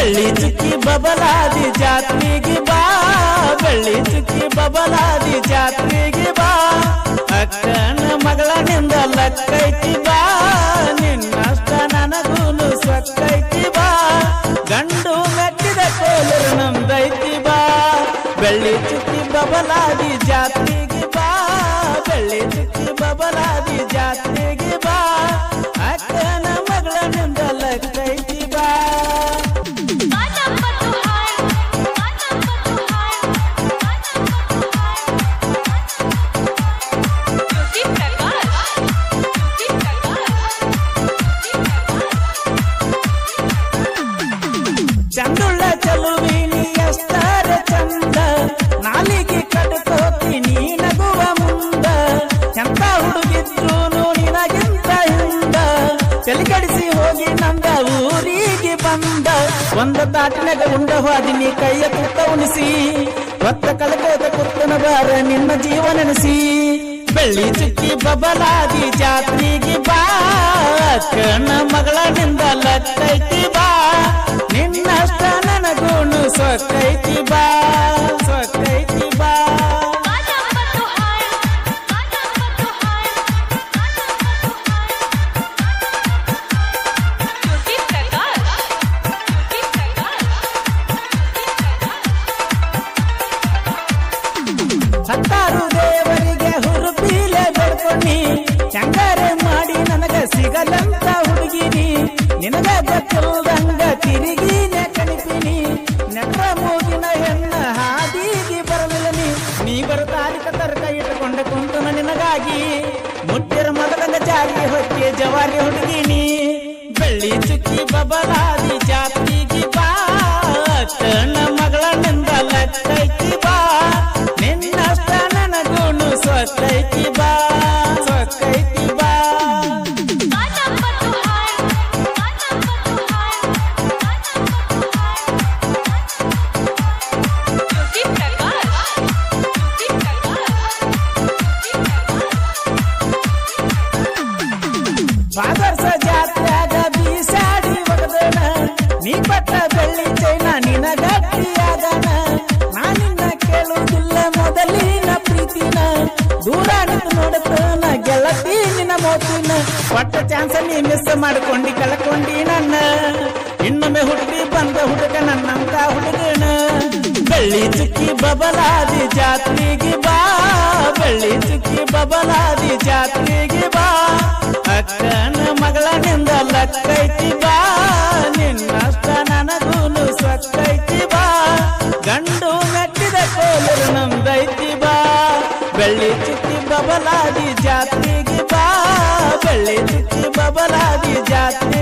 ಬೆಳ್ಳಿ ಚುಕ್ಕಿ ಬಬಲಾದಿ ಜಾತ್ರೆಗೆ ಬಾ ಬೆಳ್ಳಿ ಚುಕ್ಕಿ ಬಬಲಾದಿ ಜಾತ್ರೆಗೆ ಬಾ ಅಕ್ಕನ ಮಗಳನಿಂದ ಲಕ್ಕೈತಿ ಬಾ ನಿನ್ನಷ್ಟ ನನಗೂನು ಸಕ್ಕೈತಿ ಬಾ ಗಂಡು ಮೆಟ್ಟಿದ ಕೋಲರು ನಮ್ದೈತಿ ಬಾ ಬೆಳ್ಳಿ ಚುಕ್ಕಿ ಬಬಲಾದಿ ಜಾತ್ರೆಗೆ ಬಾ ಬೆಳ್ಳಿ ಚುಕ್ಕಿ ಬಬಲಾದಿ ಜಾತ್ರೆಗೆ ಬಾ ಅಕ್ಕನ ಮಗಳನಿಂದ ಲಕ್ಕೈತಿ ಬಾ ಚಂದುಳ್ಳ ಚಲುವಿನಿ ಎಷ್ಟರ ಚಂದ ನಾಲಿಗೆ ಕಡ್ಕೋತೀನಿ ನಗುವ ಮುಂದ ಎಂತ ಹುಡುಗಿದ್ರು ನಿನಗಿಂತ ಹಿಂದ ತಲೆಕಡಿಸಿ ಹೋಗಿ ನಂದ ಊರಿಗೆ ಬಂದ ಒಂದ ತಾಟಿನಾಗ ಉಂಡ ಹೋದಿನಿ ಕೈಯ ತುತ್ತ ಉಣಿಸಿ ಒತ್ತ ಕಳಕೋತ ಕುತ್ತನ ಬಾರ ನಿನ್ನ ಜೀವ ನೆನೆಸಿ ಬೆಳ್ಳಿ ಚುಕ್ಕಿ ಬಬಲಾದಿ ಜಾತ್ರೆಗೆ ಬಾ ಕಣ್ಣ ಮಗಳನಿಂದ ಲಕ್ಕೈತಿ ಬಾ ನಿನ್ನಷ್ಟ ನನಗೂನು ಸೊಕ್ಕೈತಿ ಬಾ ಸೊಕ್ಕೈತಿ ಬಾ ಹತ್ತಾರು ದೇವರಿಗೆ ಹುರುಪೀಲೆ ಬೆಡ್ಕೊನಿ ಚಂಗಾರೆ ಮಾಡಿ ನನಗ ಸಿಗಲಂತ ಹುಡುಗಿನಿ ನಿನಗ ಗೊತ್ತಿಲ್ದಂಗ ತಿರುಗಿನೆ ಕಣಿಪಿನಿ ನೆಟ್ರ ಮೂಗಿನ ಹೆಣ್ಣ ಹಾದಿಗೆ ಬರಲಿಲ್ಲ ನೀ ನೀ ಬರುತ್ತಾರಿಕ ತರ್ಕ ಇಟ್ಟುಕೊಂಡ ಕುಂತನ ನಿನಗಾಗಿ ಮುಟ್ಟಿರ ಮಗದಂಗ ಜಾರಿ ಹೊಕ್ಕೆ ಜವಾರಿ ಹುಡುಗಿನಿ ಬೆಳ್ಳಿ ಚುಕ್ಕಿ ಬಬಲಾದಿ ಜಾತಿಗೆ ಬಾ ಕಣ್ಣ ಮಗಳನಿಂದ ಲಕ್ಕೈತಿ ಬಾ ನಿನ್ನಷ್ಟ ನನಗೂನು ಸ್ವತ್ತೈತಿ ಬಾ ಸ್ವತ್ತೈತಿ ಬಾ ಬಾದರ್ಸ ಜಾತ್ಯಾಗ ಬೀಸಾಡಿ ಒಗದನ ನೀ ಪಟ್ಟ ಬೆಳ್ಳಿ ಚೈನ ನಿನ ಗಟ್ಟಿಯಾಗನ ನಾನಿನ್ನ ಕೇಳುವುದಿಲ್ಲ ಮೊದಲಿನ ಪ್ರೀತಿನ ದೂರ ನಿಂತು ನೋಡುತ್ತನ ಗೆಳತಿ ನಿನ್ನ ಮೋತಿನ ಒಟ್ಟ ಚಾನ್ಸ್ ನೀ ಮಿಸ್ ಮಾಡ್ಕೊಂಡಿ ಕಳ್ಕೊಂಡಿ ನನ್ನ ಇನ್ನೊಮ್ಮೆ ಹುಡುಗಿ ಬಂದ ಹುಡುಗ ನನ್ನಂತ ಹುಡುಗನ ಬೆಳ್ಳಿ ಚುಕ್ಕಿ ಬಬಲಾದಿ ಜಾತ್ರೆಗೆ ಬಾ ಬೆಳ್ಳಿ ಚುಕ್ಕಿ ಬಬಲಾದಿ ಜಾತ್ರೆಗೆ ಬಾ ಅಕ್ಕನ ಮಗಳನಿಂದ ಲಕ್ಕೈತಿ ಬಾ ನಿನ್ನಷ್ಟ ನನಗೂನು ಸಕ್ಕೈತಿ ಬಾ ಗಂಡು ಮೆಟ್ಟಿದ ಕೋಲರು ನಮ್ದೈತಿ ಬಾ ಬೆಳ್ಳಿ ಚುಕ್ಕಿ ಬಬಲಾದಿ ಜಾತ್ರೆಗೆ ಬಾ ಬೆಳ್ಳಿ ಚುಕ್ಕಿ ಬಬಲಾದಿ ಜಾತ್ರೆ